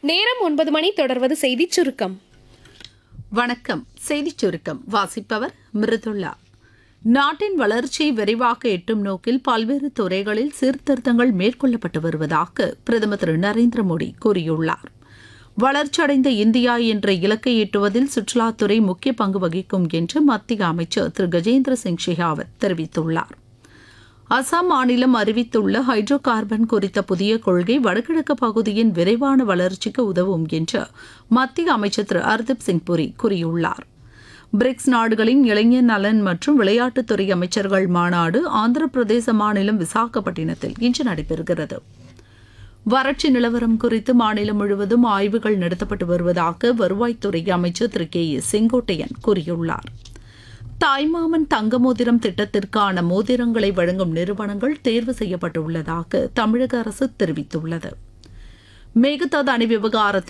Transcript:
நேரம் ஒன்பது மணி தொடர்வது செய்திச் சுருக்கம் வணக்கம் செய்திச் சுருக்கம் வாசிப்பவர் மிருதுல்லா நாட்டின் வளர்ச்சியை விரைவாக எட்டும் நோக்கில் பல்வேறு துறைகளில் சீர்திருத்தங்கள் மேற்கொள்ளப்பட்டு வருவதாக பிரதமர் திரு நரேந்திர மோடி கூறியுள்ளார் வளர்ச்சியடைந்த இந்தியா என்ற இலக்கை எட்டுவதில் சுற்றுலாத்துறை முக்கிய பங்கு வகிக்கும் என்று மத்திய அமைச்சர் திரு கஜேந்திர சிங் ஷெகாவத் தெரிவித்துள்ளார் அசாம் மாநிலம் அறிவித்துள்ள ஹைட்ரோ கார்பன் குறித்த புதிய கொள்கை வடகிழக்கு பகுதியின் விரைவான வளர்ச்சிக்கு உதவும் என்று மத்திய அமைச்சர் திரு ஹர்தீப் சிங் புரி கூறியுள்ளார் பிரிக்ஸ் நாடுகளின் இளைஞர் நலன் மற்றும் விளையாட்டுத்துறை அமைச்சர்கள் மாநாடு ஆந்திர பிரதேச மாநிலம் விசாகப்பட்டினத்தில் இன்று நடைபெறுகிறது வறட்சி நிலவரம் குறித்து மாநிலம் முழுவதும் ஆய்வுகள் நடத்தப்பட்டு வருவதாக வருவாய்த்துறை அமைச்சர் திரு கே ஏ செங்கோட்டையன் கூறியுள்ளார் தாய்மாமன் தங்க மோதிரம் திட்டத்திற்கான மோதிரங்களை வழங்கும் நிறுவனங்கள் தேர்வு செய்யப்பட்டுள்ளதாக தமிழக அரசு தெரிவித்துள்ளது மேகதாது அணை விவகாரத்தில்